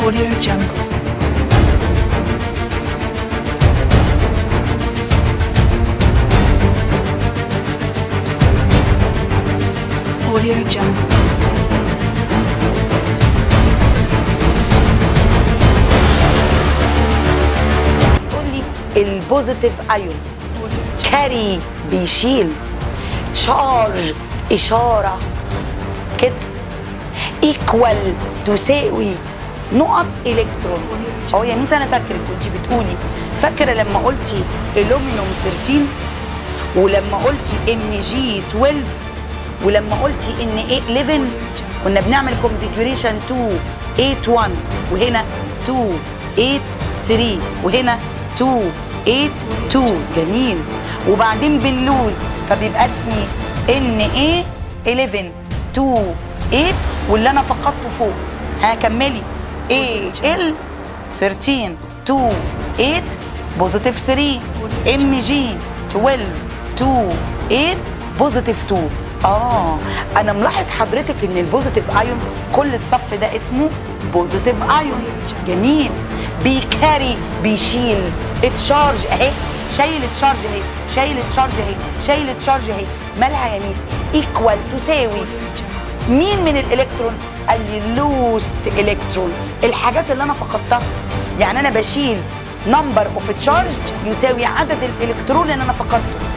Audio Jungle. Audio Jungle. يقول لي البوزيتيف ايون كاري بيشيل تشارج اشاره كده ايكوال تساوي نقط الكترون هو يا ميس انا فاكرك كنت بتقولي فاكره لما قلتي الومنيوم 13 ولما قلتي ام جي 12 ولما قلتي ان ايه 11 كنا بنعمل كونفيجريشن 2 8 1 وهنا 2 8 3 وهنا 2 8 2 جميل وبعدين بنلوز فبيبقى اسمي ان ايه 11 2 8 واللي انا فقدته فوق ها كملي ايه ال 13 2 8 بوزيتيف 3 ام جي 12 2 8 بوزيتيف 2 اه انا ملاحظ حضرتك ان البوزيتيف ايون كل الصف ده اسمه بوزيتيف ايون جميل بيكاري بيشيل اتشارج اهي شايل تشارج اهي شايل تشارج اهي شايل تشارج اهي مالها يا ميس ايكوال تساوي مين من الالكترون قال لي لوست الكترون الحاجات اللي انا فقدتها يعني انا بشيل نمبر اوف تشارج يساوي عدد الالكترون اللي انا فقدته